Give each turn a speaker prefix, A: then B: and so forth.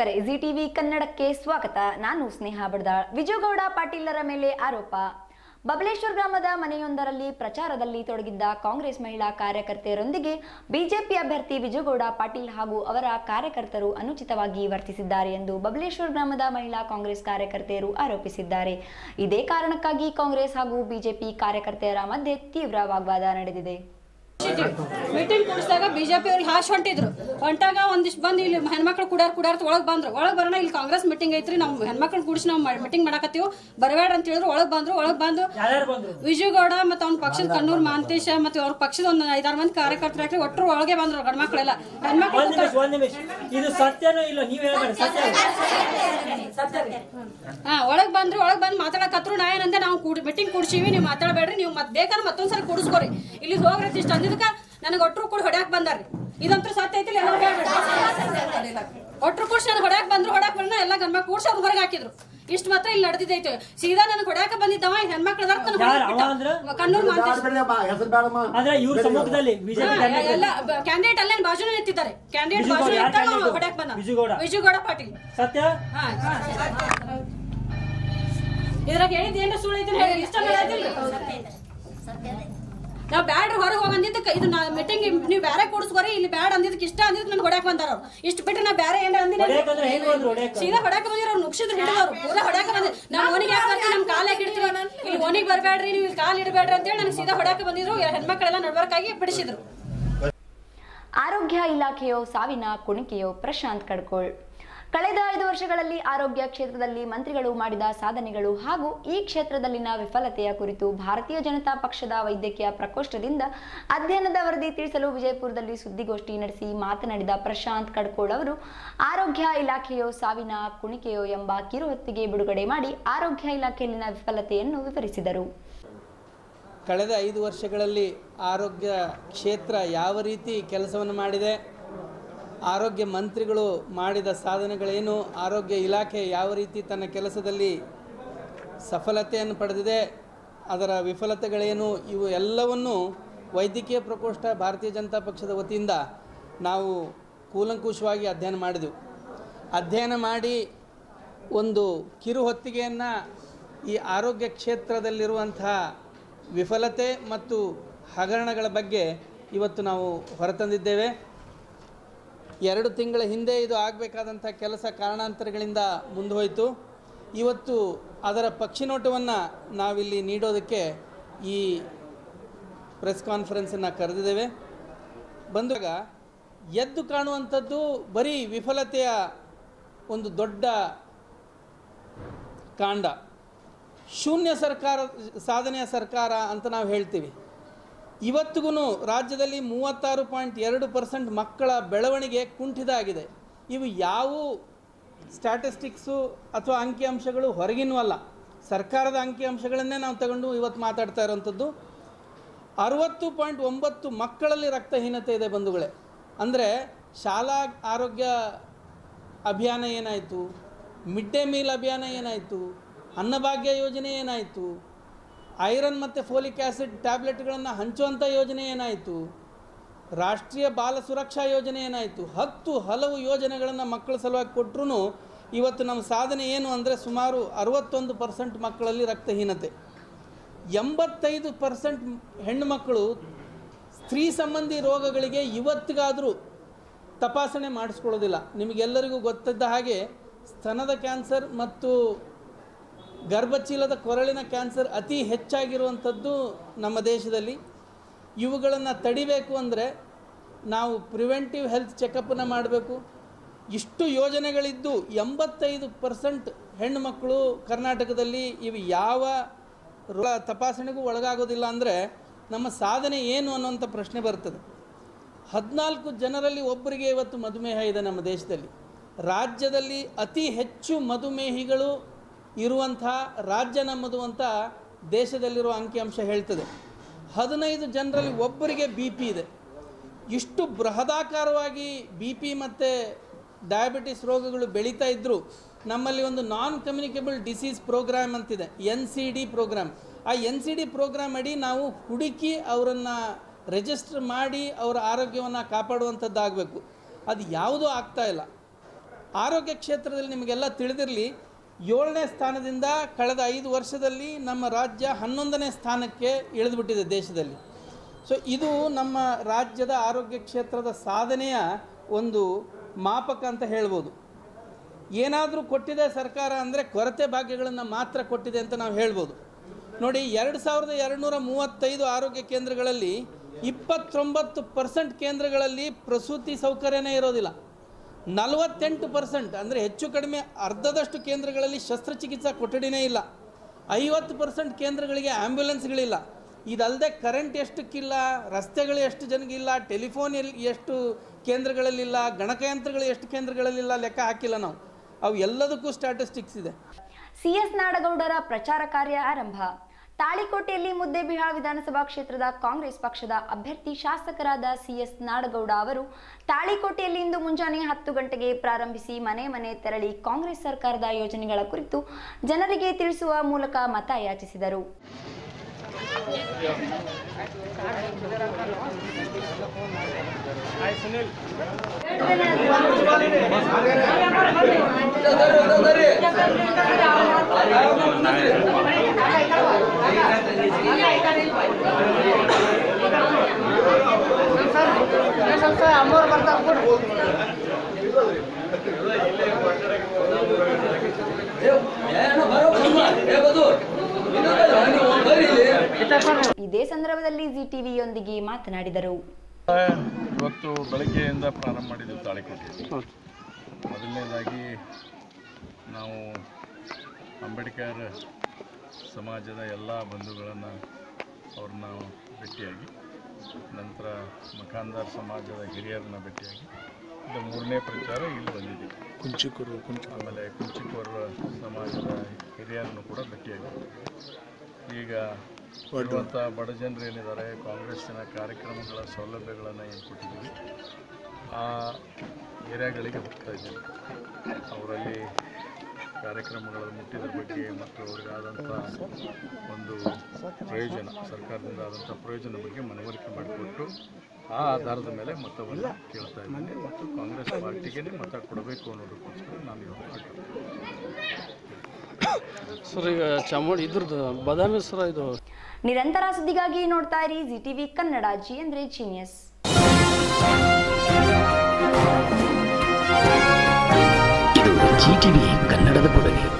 A: ವೀಕ್ಷಕರೇ G TV ಕನ್ನಡಕ್ಕೆ ಸ್ವಾಗತ ನಾನು ಸ್ನೇಹ ಬಡ್ದಾಳ್ ವಿಜಯಗೌಡ ಪಾಟೀಲರ ಮೇಲೆ ಆರೋಪ ಬಬಲೇಶ್ವರ್ ಗ್ರಾಮದ ಮನೆಯೊಂದರಲ್ಲಿ ಪ್ರಚಾರದಲ್ಲಿ ತೊಡಗಿದ್ದ ಕಾಂಗ್ರೆಸ್ ಮಹಿಳಾ ಕಾರ್ಯಕರ್ತೆಯರೊಂದಿಗೆ ಬಿಜೆಪಿ ಅಭ್ಯರ್ಥಿ ವಿಜಯಗೌಡ ಪಾಟೀಲ್ ಹಾಗೂ ಅವರ ಕಾರ್ಯಕರ್ತರು ಅನುಚಿತವಾಗಿ ವರ್ತಿಸಿದ್ದಾರೆ ಎಂದು ಬಬಲೇಶ್ವರ್ ಗ್ರಾಮದ ಮಹಿಳಾ ಕಾಂಗ್ರೆಸ್ ಕಾರ್ಯಕರ್ತೆಯರು ಆರೋಪಿಸಿದ್ದಾರೆ ಇದೇ ಕಾರಣಕ್ಕಾಗಿ ಕಾಂಗ್ರೆಸ್ ಹಾಗೂ ಬಿಜೆಪಿ ಕಾರ್ಯಕರ್ತೆಯರ ಮಧ್ಯೆ ತೀವ್ರ ವಾಗ್ವಾದ ನಡೆದಿದೆ
B: ಮೀಟಿಂಗ್ ಕೂಡಿಸಿದಾಗ ಬಿಜೆಪಿ ಅವ್ರಿಗೆ ಹಾಶ್ ಹೊಂಟಿದ್ರು ಹೊಂಟಾಗ ಒಂದಿಷ್ಟು ಬಂದು ಇಲ್ಲಿ ಹೆಣ್ಮಕ್ಳು ಕುಡಾರ್ ಕುಡಾರ್ತ ಒಳಗೆ ಬಂದ್ರು ಒಳಗೆ ಬರೋಣ ಇಲ್ಲಿ ಕಾಂಗ್ರೆಸ್ ಮೀಟಿಂಗ್ ಐತ್ರಿ ನಾವು ಹೆಣ್ಮಕ್ಳು ಕೂಡಿಸಿ ನಾವು ಮೀಟಿಂಗ್ ಮಾಡಕತ್ತೀವಿ ಬರಬೇಡ ಅಂತ ಹೇಳಿದ್ರು ಒಳಗೆ ಬಂದ್ರು ಒಳಗೆ ಬಂದು ವಿಜಯಗೌಡ ಮತ್ತು ಅವ್ನ ಪಕ್ಷದ ಕಣ್ಣೂರ್ ಮಾಂತೇಶ ಮತ್ತು ಅವ್ರ ಪಕ್ಷದ ಒಂದು ಐದಾರು ಮಂದಿ ಕಾರ್ಯಕರ್ತರು ಹಾಕಿ ಒಟ್ಟರು ಒಳಗೆ ಬಂದ್ರು ಗಂಡ್ಮಕ್ಳೆಲ್ಲ ಹೆಣ್ಮಕ್ಳು
C: ಒಂದ್ ನಿಮಿಷ ಒಂದ್ ನಿಮಿಷ ಇದು ಸತ್ಯನೋ ಇಲ್ಲ ನೀವ್ ಹೇಳ್ಬೇಡಿ ಸತ್ಯ
B: ಹಾ ಒಳಗ್ ಬಂದ್ರು ಒಳಗ್ ಬಂದ್ ಮಾತಾಡಕತ್ರು ನಾ ಏನಂದೆ ನಾವು ಕೂಡಿ ಮೀಟಿಂಗ್ ಕೂಡ್ಸೀವಿ ನೀವು ಮಾತಾಡಬೇಡ್ರಿ ನೀವು ಮತ್ ಬೇಕಾದ್ರೆ ಮತ್ತೊಂದ್ಸರಿ ಕೂಡಿಸ್ಕೋರಿ ಇಲ್ಲಿ ಹೋಗ್ರಿ ಇಷ್ಟ ಅಂದಿದ್ದಕ್ಕ ನನಗೆ ಒಟ್ರು ಕೂಡ ಹೊಡ್ಯಾಕ್ ಬಂದಾರ್ರಿ ಇದಂತೂ ಸತ್ಯ ಐತಿಲ್ಲ ಎಲ್ಲರೂ ಹೇಳ್ಬೇಡಿ ಒಟ್ರು ಕೂಡ್ಸಿ ನನಗೆ ಹೊಡ್ಯಾಕ್ ಬಂದ್ರು ಹೊಡ್ಯಾಕ್ ಬಂದ ಎಲ್ಲ ಗಂಡ್ಮಕ್ಳು ಕೂಡ್ಸಿ ಅವ್ರು ಹೊರಗೆ ಹಾಕಿದ್ರು ಇಷ್ಟು ಮಾತ್ರ ಇಲ್ಲಿ ನಡೆದಿದ್ದೈತೆ ಸೀದಾ ನನಗೆ ಹೊಡ್ಯಾಕ ಬಂದಿದ್ದವ ಈ ಹೆಣ್ಮಕ್ಳು
C: ಯಾರು ಅವ ಅಂದ್ರ?
B: ಕಣ್ಣೂರ್ ಮಾಂತೇಶ್
D: ಹೆಸರು ಬೇಡಮ್ಮ
C: ಆದ್ರೆ ಇವ್ರ ಸಮ್ಮುಖದಲ್ಲಿ ಬಿಜೆಪಿ
B: ಹಾ, ಎಲ್ಲ ಕ್ಯಾಂಡಿಡೇಟ್ ಅಲ್ಲೇ ಬಾಜುನೇ ನಿಂತಿದ್ದಾರೆ ಕ್ಯಾಂಡಿಡೇಟ್ ಬಾಜು
C: ವಿಜಯಗೌಡ, ಯಾರ್
B: ನಿಂತಾಗ
C: candidate?
B: ಹೊಡ್ಯಾಕ್ ಬಂದ
C: ವಿಜಯಗೌಡ.
B: ವಿಜಯಗೌಡ ಪಾಟೀಲ್
C: ಸತ್ಯ
B: ಹಾ. ಇದ್ರಾಗ ಹೇಳಿದ್ ಏನ್ರ ಸುಳ್ಳು ಐತಿ ಹೇಳಿ ಇಷ್ಟ ಹೇಳತ್ತಿಲ್ರಿ ನಾವ್ ಬ್ಯಾಡ್ರಿ ಹೊರಗೆ ಹೋಗಿ ಅಂದಿದ್ದಕ್ಕೆ ಇದು ನಾ ಮೀಟಿಂಗ್ ನೀವು ಬೇರೆ ಕೂಡಿಸ್ಕೋರಿ ಇಲ್ಲಿ ಬ್ಯಾಡ್ ಅಂದಿದ್ದಕ್ಕೆ ಇಷ್ಟ ಅಂದಿದ್ದಕ್ಕೆ ನನ್ಗೆ ಹೊಡ್ಯಾಕ್ ಬಂದಾರ ಅವ್ರು ಇಷ್ಟು ಬಿಟ್ರೆ ನಾ ಬೇರೆ ಏನ್ರ ಅಂದಿನ
C: ಹೊಡ್ಯಾಕಂದ್ರೆ ಹೆಂಗ್ ಬಂದ್ರು ಹೊಡ್ಯಾಕ?
B: ಸೀದಾ ಹೊಡ್ಯಾಕ ಬಂದಿರ ಅವ್ರು ನುಗ್ಸಿದ್ರು ಹಿಡಿದವ್ರು ಪೂರಾ ಹೊಡ್ಯಾಕ ಬಂದಿದ್ರು ನಾವು ಓನಿಗೆ ಯಾಕೆ ಬರ್ತೀವಿ ನಮ್ಮ ಕಾಲ ಯಾಕೆ ಇಡ್ತೀವಿ ಇಲ್ಲಿ ಓನಿಗೆ ಬರಬೇಡ್ರಿ ನೀವು ಇಲ್ಲಿ ಕಾಲು ಇಡಬೇಡ್ರಿ ಅಂತೇಳಿ ನನಗೆ ಸೀದಾ ಹೊಡ್ಯಾಕ ಬಂದಿದ್ರು ಹೆಣ್ಮಕ್ಳೆಲ್ಲ ನಡ್ಬರ್ಕಾಗಿ ಬಿಡಿಸಿದ್ರು
A: ಆರೋಗ್ಯ ಇಲಾಖೆಯೋ ಸಾವಿನ ಕುಣಿಕೆಯೋ ಪ್ರಶಾಂತ್ ಕಡ್ಕೋಳ್ ಕಳೆದ ಐದು ವರ್ಷಗಳಲ್ಲಿ ಆರೋಗ್ಯ ಕ್ಷೇತ್ರದಲ್ಲಿ ಮಂತ್ರಿಗಳು ಮಾಡಿದ ಸಾಧನೆಗಳು ಹಾಗೂ ಈ ಕ್ಷೇತ್ರದಲ್ಲಿನ ವಿಫಲತೆಯ ಕುರಿತು ಭಾರತೀಯ ಜನತಾ ಪಕ್ಷದ ವೈದ್ಯಕೀಯ ಪ್ರಕೋಷ್ಠದಿಂದ ಅಧ್ಯಯನದ ವರದಿ ತಿಳಿಸಲು ವಿಜಯಪುರದಲ್ಲಿ ಸುದ್ದಿಗೋಷ್ಠಿ ನಡೆಸಿ ಮಾತನಾಡಿದ ಪ್ರಶಾಂತ್ ಕಡ್ಕೋಳ್ ಅವರು ಆರೋಗ್ಯ ಇಲಾಖೆಯೋ ಸಾವಿನ ಕುಣಿಕೆಯೋ ಎಂಬ ಕಿರುಹೊತ್ತಿಗೆ ಬಿಡುಗಡೆ ಮಾಡಿ ಆರೋಗ್ಯ ಇಲಾಖೆಯಲ್ಲಿನ ವಿಫಲತೆಯನ್ನು ವಿವರಿಸಿದರು
E: ಕಳೆದ ಐದು ವರ್ಷಗಳಲ್ಲಿ ಆರೋಗ್ಯ ಕ್ಷೇತ್ರ ಯಾವ ರೀತಿ ಕೆಲಸವನ್ನು ಮಾಡಿದೆ ಆರೋಗ್ಯ ಮಂತ್ರಿಗಳು ಮಾಡಿದ ಸಾಧನೆಗಳೇನು ಆರೋಗ್ಯ ಇಲಾಖೆ ಯಾವ ರೀತಿ ತನ್ನ ಕೆಲಸದಲ್ಲಿ ಸಫಲತೆಯನ್ನು ಪಡೆದಿದೆ ಅದರ ವಿಫಲತೆಗಳೇನು ಇವು ಎಲ್ಲವನ್ನು ವೈದ್ಯಕೀಯ ಪ್ರಕೋಷ್ಠ ಭಾರತೀಯ ಜನತಾ ಪಕ್ಷದ ವತಿಯಿಂದ ನಾವು ಕೂಲಂಕುಷವಾಗಿ ಅಧ್ಯಯನ ಮಾಡಿದೆವು ಅಧ್ಯಯನ ಮಾಡಿ ಒಂದು ಕಿರು ಹೊತ್ತಿಗೆಯನ್ನು ಈ ಆರೋಗ್ಯ ಕ್ಷೇತ್ರದಲ್ಲಿರುವಂತಹ ವಿಫಲತೆ ಮತ್ತು ಹಗರಣಗಳ ಬಗ್ಗೆ ಇವತ್ತು ನಾವು ಹೊರತಂದಿದ್ದೇವೆ ಎರಡು ತಿಂಗಳ ಹಿಂದೆ ಇದು ಆಗಬೇಕಾದಂಥ ಕೆಲಸ ಕಾರಣಾಂತರಗಳಿಂದ ಮುಂದುವೋಯಿತು ಇವತ್ತು ಅದರ ಪಕ್ಷಿನೋಟವನ್ನು ನಾವಿಲ್ಲಿ ನೀಡೋದಕ್ಕೆ ಈ ಪ್ರೆಸ್ ಕಾನ್ಫರೆನ್ಸನ್ನು ಕರೆದಿದ್ದೇವೆ ಬಂದಾಗ ಎದ್ದು ಕಾಣುವಂಥದ್ದು ಬರೀ ವಿಫಲತೆಯ ಒಂದು ದೊಡ್ಡ ಕಾಂಡ ಶೂನ್ಯ ಸರ್ಕಾರ ಸಾಧನೆಯ ಸರ್ಕಾರ ಅಂತ ನಾವು ಹೇಳ್ತೀವಿ ಇವತ್ತಿಗೂ ರಾಜ್ಯದಲ್ಲಿ ಮೂವತ್ತಾರು ಪಾಯಿಂಟ್ ಎರಡು ಪರ್ಸೆಂಟ್ ಮಕ್ಕಳ ಬೆಳವಣಿಗೆ ಕುಂಠಿತ ಆಗಿದೆ ಇವು ಯಾವ ಸ್ಟ್ಯಾಟಿಸ್ಟಿಕ್ಸು ಅಥವಾ ಅಂಕಿಅಂಶಗಳು ಹೊರಗಿನೂ ಅಲ್ಲ ಸರ್ಕಾರದ ಅಂಕಿಅಂಶಗಳನ್ನೇ ನಾವು ತಗೊಂಡು ಇವತ್ತು ಮಾತಾಡ್ತಾ ಇರೋವಂಥದ್ದು ಅರುವತ್ತು ಪಾಯಿಂಟ್ ಒಂಬತ್ತು ಮಕ್ಕಳಲ್ಲಿ ರಕ್ತಹೀನತೆ ಇದೆ ಬಂಧುಗಳೇ ಅಂದರೆ ಶಾಲಾ ಆರೋಗ್ಯ ಅಭಿಯಾನ ಏನಾಯಿತು ಮಿಡ್ ಡೇ ಮೀಲ್ ಅಭಿಯಾನ ಏನಾಯಿತು ಅನ್ನಭಾಗ್ಯ ಯೋಜನೆ ಏನಾಯಿತು ಐರನ್ ಮತ್ತು ಫೋಲಿಕ್ ಆ್ಯಸಿಡ್ ಟ್ಯಾಬ್ಲೆಟ್ಗಳನ್ನು ಹಂಚುವಂಥ ಯೋಜನೆ ಏನಾಯಿತು ರಾಷ್ಟ್ರೀಯ ಬಾಲ ಸುರಕ್ಷಾ ಯೋಜನೆ ಏನಾಯಿತು ಹತ್ತು ಹಲವು ಯೋಜನೆಗಳನ್ನು ಮಕ್ಕಳ ಸಲುವಾಗಿ ಕೊಟ್ಟರು ಇವತ್ತು ನಮ್ಮ ಸಾಧನೆ ಏನು ಅಂದರೆ ಸುಮಾರು ಅರವತ್ತೊಂದು ಪರ್ಸೆಂಟ್ ಮಕ್ಕಳಲ್ಲಿ ರಕ್ತಹೀನತೆ ಎಂಬತ್ತೈದು ಪರ್ಸೆಂಟ್ ಹೆಣ್ಣು ಮಕ್ಕಳು ಸ್ತ್ರೀ ಸಂಬಂಧಿ ರೋಗಗಳಿಗೆ ಇವತ್ತಿಗಾದರೂ ತಪಾಸಣೆ ಮಾಡಿಸ್ಕೊಳ್ಳೋದಿಲ್ಲ ನಿಮಗೆಲ್ಲರಿಗೂ ಗೊತ್ತಿದ್ದ ಹಾಗೆ ಸ್ತನದ ಕ್ಯಾನ್ಸರ್ ಮತ್ತು ಗರ್ಭಚೀಲದ ಕೊರಳಿನ ಕ್ಯಾನ್ಸರ್ ಅತಿ ಹೆಚ್ಚಾಗಿರುವಂಥದ್ದು ನಮ್ಮ ದೇಶದಲ್ಲಿ ಇವುಗಳನ್ನು ತಡಿಬೇಕು ಅಂದರೆ ನಾವು ಪ್ರಿವೆಂಟಿವ್ ಹೆಲ್ತ್ ಚೆಕಪ್ಪನ್ನು ಮಾಡಬೇಕು ಇಷ್ಟು ಯೋಜನೆಗಳಿದ್ದು ಎಂಬತ್ತೈದು ಪರ್ಸೆಂಟ್ ಹೆಣ್ಣು ಮಕ್ಕಳು ಕರ್ನಾಟಕದಲ್ಲಿ ಇವು ಯಾವ ರೋಗ ತಪಾಸಣೆಗೂ ಒಳಗಾಗೋದಿಲ್ಲ ಅಂದರೆ ನಮ್ಮ ಸಾಧನೆ ಏನು ಅನ್ನುವಂಥ ಪ್ರಶ್ನೆ ಬರ್ತದೆ ಹದಿನಾಲ್ಕು ಜನರಲ್ಲಿ ಒಬ್ಬರಿಗೆ ಇವತ್ತು ಮಧುಮೇಹ ಇದೆ ನಮ್ಮ ದೇಶದಲ್ಲಿ ರಾಜ್ಯದಲ್ಲಿ ಅತಿ ಹೆಚ್ಚು ಮಧುಮೇಹಿಗಳು ಇರುವಂಥ ರಾಜ್ಯ ನಮ್ಮದು ಅಂತ ದೇಶದಲ್ಲಿರುವ ಅಂಕಿಅಂಶ ಹೇಳ್ತದೆ ಹದಿನೈದು ಜನರಲ್ಲಿ ಒಬ್ಬರಿಗೆ ಬಿ ಪಿ ಇದೆ ಇಷ್ಟು ಬೃಹದಾಕಾರವಾಗಿ ಬಿ ಪಿ ಮತ್ತು ಡಯಾಬಿಟಿಸ್ ರೋಗಗಳು ಬೆಳೀತಾ ಇದ್ದರೂ ನಮ್ಮಲ್ಲಿ ಒಂದು ನಾನ್ ಕಮ್ಯುನಿಕೇಬಲ್ ಡಿಸೀಸ್ ಪ್ರೋಗ್ರಾಮ್ ಅಂತಿದೆ ಎನ್ ಸಿ ಡಿ ಪ್ರೋಗ್ರಾಮ್ ಆ ಎನ್ ಸಿ ಡಿ ಪ್ರೋಗ್ರಾಮ್ ಅಡಿ ನಾವು ಹುಡುಕಿ ಅವರನ್ನು ರಿಜಿಸ್ಟರ್ ಮಾಡಿ ಅವರ ಆರೋಗ್ಯವನ್ನು ಕಾಪಾಡುವಂಥದ್ದು ಆಗಬೇಕು ಅದು ಯಾವುದೂ ಆಗ್ತಾ ಇಲ್ಲ ಆರೋಗ್ಯ ಕ್ಷೇತ್ರದಲ್ಲಿ ನಿಮಗೆಲ್ಲ ತಿಳಿದಿರಲಿ ಏಳನೇ ಸ್ಥಾನದಿಂದ ಕಳೆದ ಐದು ವರ್ಷದಲ್ಲಿ ನಮ್ಮ ರಾಜ್ಯ ಹನ್ನೊಂದನೇ ಸ್ಥಾನಕ್ಕೆ ಇಳಿದುಬಿಟ್ಟಿದೆ ದೇಶದಲ್ಲಿ ಸೊ ಇದು ನಮ್ಮ ರಾಜ್ಯದ ಆರೋಗ್ಯ ಕ್ಷೇತ್ರದ ಸಾಧನೆಯ ಒಂದು ಮಾಪಕ ಅಂತ ಹೇಳ್ಬೋದು ಏನಾದರೂ ಕೊಟ್ಟಿದೆ ಸರ್ಕಾರ ಅಂದರೆ ಕೊರತೆ ಭಾಗ್ಯಗಳನ್ನು ಮಾತ್ರ ಕೊಟ್ಟಿದೆ ಅಂತ ನಾವು ಹೇಳ್ಬೋದು ನೋಡಿ ಎರಡು ಸಾವಿರದ ಎರಡುನೂರ ಮೂವತ್ತೈದು ಆರೋಗ್ಯ ಕೇಂದ್ರಗಳಲ್ಲಿ ಇಪ್ಪತ್ತೊಂಬತ್ತು ಪರ್ಸೆಂಟ್ ಕೇಂದ್ರಗಳಲ್ಲಿ ಪ್ರಸೂತಿ ಸೌಕರ್ಯನೇ ಇರೋದಿಲ್ಲ ನಲವತ್ತೆಂಟು ಪರ್ಸೆಂಟ್ ಅಂದರೆ ಹೆಚ್ಚು ಕಡಿಮೆ ಅರ್ಧದಷ್ಟು ಕೇಂದ್ರಗಳಲ್ಲಿ ಶಸ್ತ್ರಚಿಕಿತ್ಸಾ ಕೊಠಡಿನೇ ಇಲ್ಲ ಐವತ್ತು ಪರ್ಸೆಂಟ್ ಕೇಂದ್ರಗಳಿಗೆ ಆ್ಯಂಬ್ಯುಲೆನ್ಸ್ಗಳಿಲ್ಲ ಇದಲ್ಲದೆ ಕರೆಂಟ್ ಎಷ್ಟಕ್ಕಿಲ್ಲ ರಸ್ತೆಗಳು ಎಷ್ಟು ಜನಗಿಲ್ಲ ಟೆಲಿಫೋನ್ ಎಲ್ಲಿ ಎಷ್ಟು ಕೇಂದ್ರಗಳಲ್ಲಿಲ್ಲ ಗಣಕಯಂತ್ರಗಳು ಎಷ್ಟು ಕೇಂದ್ರಗಳಲ್ಲಿಲ್ಲ ಲೆಕ್ಕ ಹಾಕಿಲ್ಲ ನಾವು ಅವು ಎಲ್ಲದಕ್ಕೂ ಸ್ಟ್ಯಾಟಿಸ್ಟಿಕ್ಸ್ ಇದೆ
A: ಸಿಎಸ್ ನಾಡಗೌಡರ ಪ್ರಚಾರ ಕಾರ್ಯ ಆರಂಭ ತಾಳಿಕೋಟೆಯಲ್ಲಿ ಮುದ್ದೇಬಿಹಾಳ್ ವಿಧಾನಸಭಾ ಕ್ಷೇತ್ರದ ಕಾಂಗ್ರೆಸ್ ಪಕ್ಷದ ಅಭ್ಯರ್ಥಿ ಶಾಸಕರಾದ ಸಿಎಸ್ ನಾಡಗೌಡ ಅವರು ತಾಳಿಕೋಟೆಯಲ್ಲಿ ಇಂದು ಮುಂಜಾನೆ ಹತ್ತು ಗಂಟೆಗೆ ಪ್ರಾರಂಭಿಸಿ ಮನೆ ಮನೆ ತೆರಳಿ ಕಾಂಗ್ರೆಸ್ ಸರ್ಕಾರದ ಯೋಜನೆಗಳ ಕುರಿತು ಜನರಿಗೆ ತಿಳಿಸುವ ಮೂಲಕ ಮತ ಯಾಚಿಸಿದರು ಇದೇ ಸಂದರ್ಭದಲ್ಲಿ ಜಿ ಟಿವಿಯೊಂದಿಗೆ ಮಾತನಾಡಿದರು
D: ಇವತ್ತು ಬೆಳಗ್ಗೆಯಿಂದ ಪ್ರಾರಂಭ ಮಾಡಿದ್ದೀವಿ ತಾಳಿಕೋಟೆ ಮೊದಲನೇದಾಗಿ ನಾವು ಅಂಬೇಡ್ಕರ್ ಸಮಾಜದ ಎಲ್ಲ ಬಂಧುಗಳನ್ನು ಅವ್ರನ್ನ ಭೇಟಿಯಾಗಿ ನಂತರ ಮಖಾಂದಾರ್ ಸಮಾಜದ ಹಿರಿಯರನ್ನ ಭೇಟಿಯಾಗಿ ಇದು ಮೂರನೇ ಪ್ರಚಾರ ಇಲ್ಲಿ ಬಂದಿದೆ ಕುಂಚಿಕೂರು ಆಮೇಲೆ ಕುಂಚಿಕೂರು ಸಮಾಜದ ಹಿರಿಯರನ್ನು ಕೂಡ ಭೇಟಿಯಾಗಿ ಈಗ ಇರುವಂಥ ಬಡ ಜನರು ಏನಿದ್ದಾರೆ ಕಾಂಗ್ರೆಸ್ಸಿನ ಕಾರ್ಯಕ್ರಮಗಳ ಸೌಲಭ್ಯಗಳನ್ನು ಏನು ಕೊಟ್ಟಿದ್ದೀವಿ ಆ ಏರಿಯಾಗಳಿಗೆ ಹೋಗ್ತಾ ಇದ್ದೀವಿ ಅವರಲ್ಲಿ ಕಾರ್ಯಕ್ರಮಗಳು ಮುಟ್ಟಿದ ಬಗ್ಗೆ ಮತ್ತು ಅವರಿಗಾದಂಥ ಒಂದು ಪ್ರಯೋಜನ ಸರ್ಕಾರದಿಂದ ಆದಂಥ ಪ್ರಯೋಜನ ಬಗ್ಗೆ ಮನವರಿಕೆ ಮಾಡಿಕೊಟ್ಟು ಆ ಆಧಾರದ ಮೇಲೆ ಮತವನ್ನು ಕೇಳ್ತಾ ಇದ್ದೀನಿ ಮತ್ತು ಕಾಂಗ್ರೆಸ್ ಪಾರ್ಟಿಗೆ ಮತ ಕೊಡಬೇಕು ಅನ್ನೋದಕ್ಕೋಸ್ಕರ ನಾನು ಇವತ್ತು ಹೊರಟಿದ್ದೀನಿ.
F: ಸರ್ ಈಗ ಚಾಮುಂಡಿ ಇದ್ರದ್ದು ಬಾದಾಮಿ ಸರ ಇದು
A: ನಿರಂತರ ಸುದ್ದಿಗಾಗಿ ನೋಡ್ತಾ ಇರಿ ಜಿ ಟಿವಿ ಕನ್ನಡ ಜಿ ಅಂದ್ರೆ ಜೀನಿಯಸ್
G: ಇದು ಜಿ ಟಿವಿ ಕನ್ನಡದ ಕೊಡುಗೆ